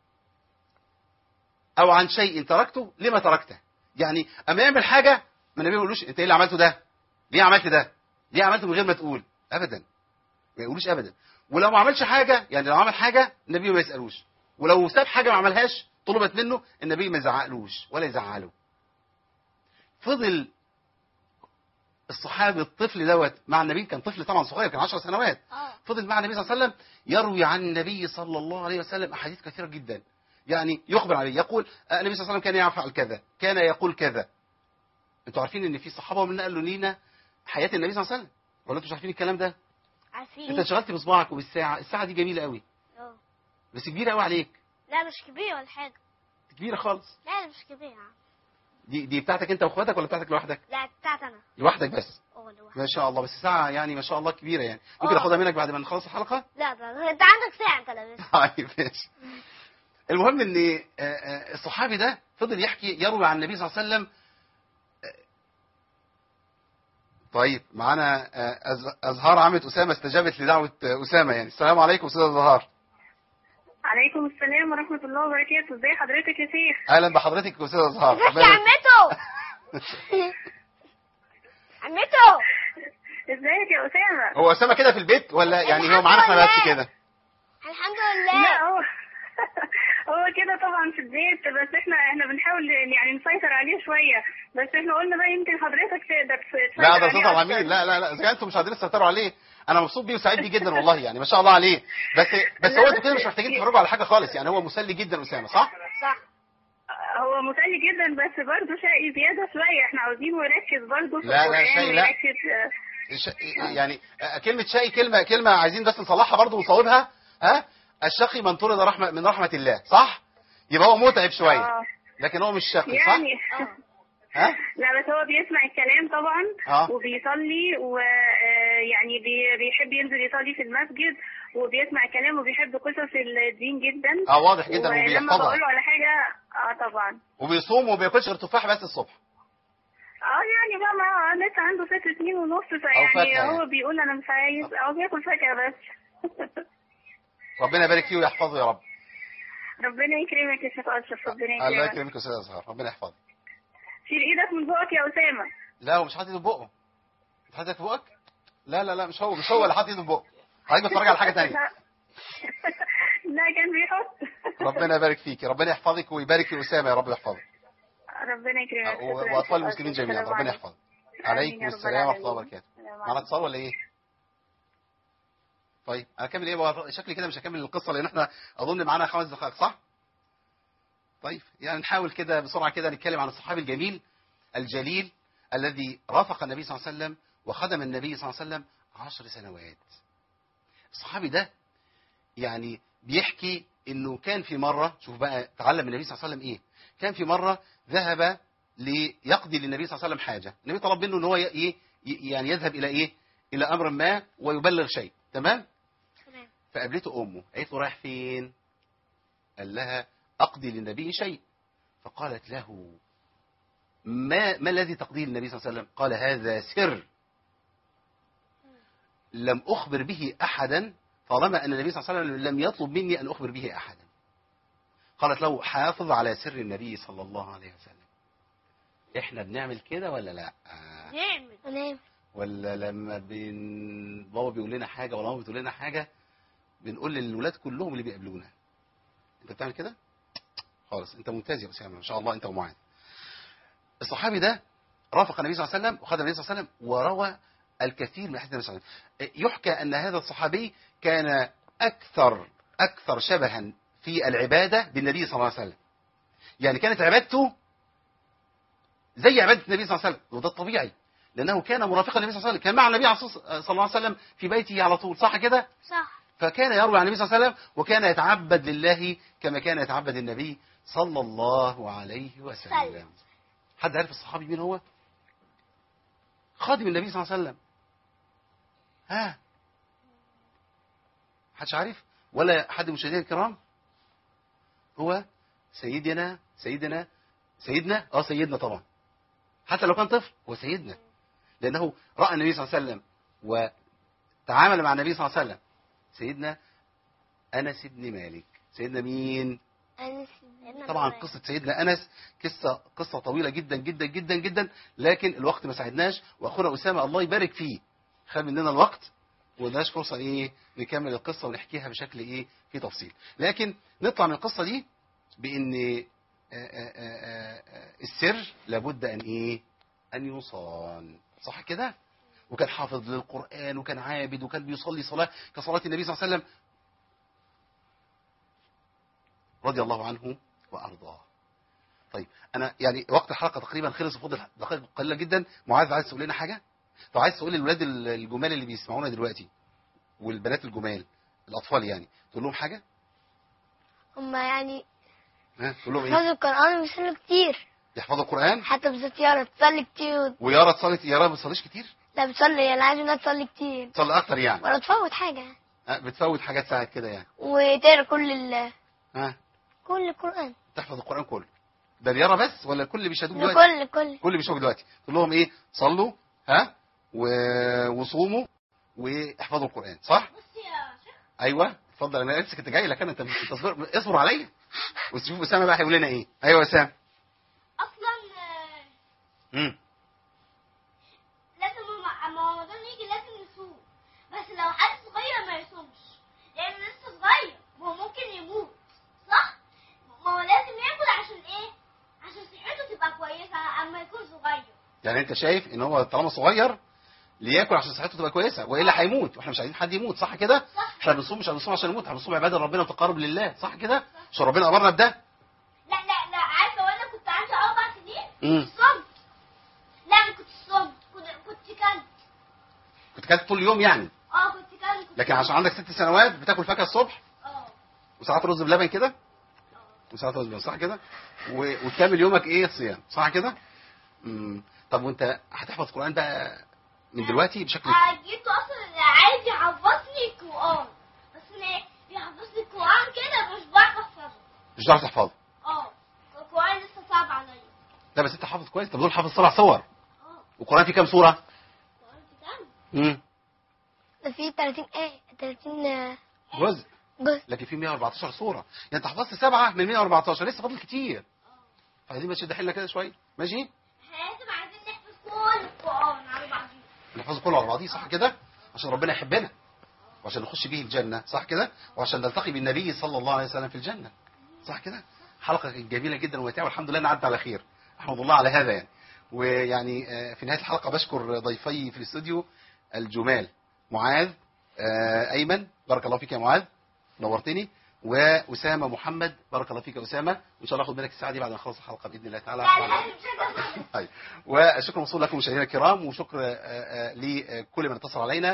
او عن شيء تركته لما تركته يعني اما يعمل حاجه ما النبي ما يقولوش انت ايه اللي عملته ده ليه عملت ده ليه عملته من غير ما تقول ابدا ما يقولوش ابدا ولو ما عملش حاجه يعني لو عمل حاجه النبي ما يسالوش ولو ساب حاجه ما عملهاش طلبت منه النبي ما يزعقلوش ولا يزعله فضل الصحابي الطفل دوت مع النبي كان طفل طبعا صغير كان 10 سنوات اه فضل مع النبي صلى الله عليه وسلم يروي عن النبي صلى الله عليه وسلم احاديث كثيره جدا يعني يخبر عليه يقول آه، النبي صلى الله عليه وسلم كان يفعل كذا كان يقول كذا انتوا عارفين ان في صحابه من قالوا لينا حياه النبي صلى الله عليه وسلم ولا انتوا مش عارفين الكلام ده انت عارفين انشغلت بصباعك وبالساعه الساعه دي جميله قوي اه بس كبيره قوي عليك لا مش كبير ولا حاجة كبيره خالص لا مش كبير دي دي بتاعتك انت واخواتك ولا بتاعتك لوحدك لا بتاعت انا لوحدك بس اه لوحدي. ما شاء الله بس ساعه يعني ما شاء الله كبيره يعني ممكن آه. اخدها منك بعد ما نخلص الحلقه لا ده انت عندك ساعة انت لابس طيب ماشي المهم ان آه، آه، الصحابي ده فضل يحكي يروي عن النبي صلى الله عليه وسلم آه، طيب معانا آه، أز- ازهار عمت اسامه استجابت لدعوه آه، اسامه يعني السلام عليكم استاذ ازهار عليكم السلام ورحمة الله وبركاته ازي حضرتك يا شيخ اهلا بحضرتك يا استاذ ازهار ازيك يا ربنا- عمته عمته ازيك يا أسامة هو اسامه كده في البيت ولا يعني هو معانا احنا بس الحمد لله. كده الحمد لا لله هو هو كده طبعا في البيت بس احنا احنا بنحاول يعني نسيطر عليه شوية بس احنا قلنا بقى يمكن حضرتك تقدر تسيطر لا ده عليه صوت على أكتر. مين لا لا لا اذا انتم مش قادرين تسيطروا عليه انا مبسوط بيه وسعيد بيه جدا والله يعني ما شاء الله عليه بس بس هو انتوا كده مش محتاجين تتفرجوا على حاجه خالص يعني هو مسلي جدا اسامه صح صح هو مسلي جدا بس برضه شقي زيادة شوية احنا عاوزينه يركز برضه في لا، لا، القرآن شقي لا. ويركز آه، ش- يعني آه، كلمة شقي كلمة كلمة عايزين بس نصلحها برضو ونصوبها ها الشقي من طرد رحمة من رحمة الله صح؟ يبقى هو متعب شوية اه لكن هو مش شقي صح؟ يعني ها؟ لا بس هو بيسمع الكلام طبعا اه وبيصلي ويعني بيحب ينزل يصلي في المسجد وبيسمع الكلام وبيحب قصص الدين جدا اه واضح جدا ولما وبيحفظها بقول له على حاجه اه طبعا وبيصوم وما بياكلش غير تفاح بس الصبح اه يعني بقى ما لسه عنده ست سنين ونص فاكهة فيعني يعني. هو بيقول انا مش عايز او بياكل فاكهه بس ربنا يبارك فيه ويحفظه يا رب ربنا يكرمك يا شيخ اشرف ربنا الله يكرمك يكرمك يا استاذ ازهر ربنا يحفظك شيل ايدك من بقك يا اسامه لا هو مش حاطط ايده في بقه انت حاطط ايدك في بقك؟ لا لا لا مش هو مش هو اللي حاطط ايده في بقه حضرتك بتتفرج على حاجة تانية لا لا كان بيحط ربنا يبارك فيك ربنا يحفظك ويبارك في اسامه يا رب يحفظك ربنا يكرمك و- شكراً. واطفال المسلمين جميعا السلام ربنا عليكم. يحفظك آمين عليكم يا رب السلام ورحمه الله العالمين. وبركاته السلام معانا اتصال ولا ايه؟ طيب اكمل ايه بقى شكلي كده مش هكمل القصه لان احنا اظن معانا خمس دقائق صح؟ طيب يعني نحاول كده بسرعه كده نتكلم عن الصحابي الجميل الجليل الذي رافق النبي صلى الله عليه وسلم وخدم النبي صلى الله عليه وسلم عشر سنوات الصحابي ده يعني بيحكي انه كان في مره شوف بقى تعلم النبي صلى الله عليه وسلم ايه كان في مره ذهب ليقضي للنبي صلى الله عليه وسلم حاجة النبي طلب منه ان هو ي- ي- يعني يذهب الى ايه الى امر ما ويبلغ شيء تمام تمام فقابلته امه قالت له رايح فين قال لها اقضي للنبي شيء فقالت له ما ما الذي تقضيه للنبي صلى الله عليه وسلم قال هذا سر لم اخبر به احدا طالما ان النبي صلى الله عليه وسلم لم يطلب مني ان اخبر به احدا قالت له حافظ على سر النبي صلى الله عليه وسلم احنا بنعمل كده ولا لا نعمل نعمل ولا لما بن... بابا بيقول لنا حاجه ولا ماما بتقول لنا حاجه بنقول للولاد كلهم اللي بيقابلونا انت بتعمل كده خالص انت ممتاز يا اسامه ما شاء الله انت ومعاذ الصحابي ده رافق النبي صلى الله عليه وسلم وخدم النبي صلى الله عليه وسلم وروى الكثير من احاديث النبي صلى الله عليه وسلم يحكى ان هذا الصحابي كان اكثر اكثر شبها في العباده بالنبي صلى الله عليه وسلم يعني كانت عبادته زي عباده النبي صلى الله عليه وسلم وده الطبيعي لانه كان مرافقا للنبي صلى الله عليه وسلم كان مع النبي صلى الله عليه وسلم في بيته على طول صح كده صح فكان يروي عن النبي صلى الله عليه وسلم وكان يتعبد لله كما كان يتعبد النبي صلى الله عليه وسلم سلم. حد عارف الصحابي مين هو خادم النبي صلى الله عليه وسلم ها حدش عارف ولا حد من المشاهدين الكرام هو سيدنا سيدنا سيدنا اه سيدنا طبعا حتى لو كان طفل هو سيدنا لانه راى النبي صلى الله عليه وسلم وتعامل مع النبي صلى الله عليه وسلم سيدنا انس بن مالك سيدنا مين أنس طبعا قصة سيدنا أنس قصة قصة طويلة جدا جدا جدا جدا لكن الوقت ما ساعدناش وأخونا أسامة الله يبارك فيه خد مننا الوقت وداش فرصة إيه نكمل القصة ونحكيها بشكل إيه في تفصيل لكن نطلع من القصة دي بإن آه، آه، آه، آه، السر لابد أن إيه أن يصان صح كده وكان حافظ للقرآن وكان عابد وكان بيصلي صلاة كصلاة النبي صلى الله عليه وسلم رضي الله عنه وأرضاه طيب أنا يعني وقت الحلقة تقريبا خلص وفضل دقائق قليلة جدا معاذ عايز تقول لنا حاجة طب عايز تقول للولاد الجمال اللي بيسمعونا دلوقتي والبنات الجمال الأطفال يعني تقول لهم حاجة هما يعني ها تقول لهم إيه حفظوا القرآن ويصلوا كتير يحفظوا القرآن حتى بالذات يارا تصلي كتير ويارا تصلي يارا ما بتصليش كتير لا بتصلي انا عايز انها تصلي كتير تصلي أكتر يعني ولا تفوت حاجة ها، بتفوت حاجات ساعات كده يعني وتقرا كل ال... ها كل القرآن تحفظ القرآن كله ده اليارا بس ولا الكل بيشهدوه دلوقتي كل كل كل اللي بيشوفوا دلوقتي تقول لهم ايه صلوا ها و... وصوموا واحفظوا القران صح بص يا شيخ ايوه اتفضل انا لسه كنت جاي لك انا انت انت اصبر اصبر عليا وشوف اسامه بقى هيقول لنا ايه ايوه يا اسامه اصلا آه، امم لازم لما اما رمضان يجي لازم نصوم بس لو حد صغير ما يصومش لان لسه صغير وهو ممكن يموت صح ما هو لازم ياكل عشان ايه عشان صحته تبقى كويسه اما يكون صغير يعني انت شايف ان هو طالما صغير لياكل عشان صحته تبقى كويسه والا هيموت واحنا مش عايزين حد يموت صح كده صح. احنا بنصوم مش بنصوم عشان نموت احنا بنصوم عباده لربنا وتقرب لله صح كده عشان ربنا امرنا بده لا لا لا عارفه وانا كنت عندي اربع سنين امم صمت لا ما كنت صمت كنت كنت كلت كنت كلت طول اليوم يعني اه كنت كلت كنت لكن عشان عندك ست سنوات بتاكل فاكهه الصبح اه وساعات رز بلبن كده وساعات رز بلبن صح كده و- وتكمل يومك ايه صيام صح كده امم طب وانت هتحفظ القران بقى من دلوقتي بشكل آه، جبت اصلا عايز يحفظني القران بس ما يحفظني القران كده مش بعرف احفظه مش هتعرف تحفظه اه القران لسه صعب عليا لا بس انت حافظ كويس طب دول حافظ سبع صور اه والقران فيه كام سوره القران كام امم ده في 30 ايه 30 جزء جزء لكن فيه 114 سوره يعني انت حفظت سبعه من 114 لسه فاضل كتير فعايزين بس نشد حيلنا كده شويه ماشي احنا لازم عايزين نحفظ كل القران على بعضيه نحفظه كله على بعضيه صح كده عشان ربنا يحبنا وعشان نخش به الجنة صح كده وعشان نلتقي بالنبي صلى الله عليه وسلم في الجنة صح كده حلقة جميلة جدا وممتعة والحمد لله نعدت على خير احمد الله على هذا يعني ويعني آه، في نهاية الحلقة بشكر ضيفي في الاستوديو الجمال معاذ آه، أيمن بارك الله فيك يا معاذ نورتني وأسامة محمد بارك الله فيك يا أسامة وإن شاء الله أخذ منك الساعة دي بعد ما نخلص الحلقة بإذن الله تعالى لا لا مش هتفهم. طيب والشكر موصول لكم مشاهدينا الكرام وشكر آه، آه، لكل من اتصل علينا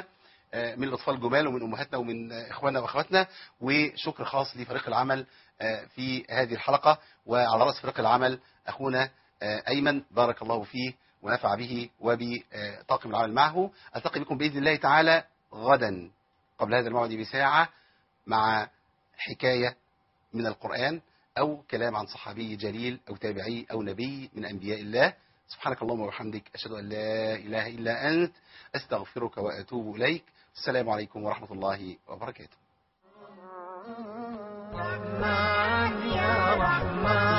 آه، من الاطفال الجمال ومن امهاتنا ومن آه، اخواننا واخواتنا وشكر خاص لفريق العمل آه، في هذه الحلقه وعلى راس فريق العمل اخونا آه، ايمن بارك الله فيه ونفع به وبطاقم العمل معه التقي بكم باذن الله تعالى غدا قبل هذا الموعد بساعه مع حكايه من القران او كلام عن صحابي جليل او تابعي او نبي من انبياء الله سبحانك اللهم وبحمدك اشهد ان لا اله الا انت استغفرك واتوب اليك السلام عليكم ورحمه الله وبركاته رحمن يا رحمن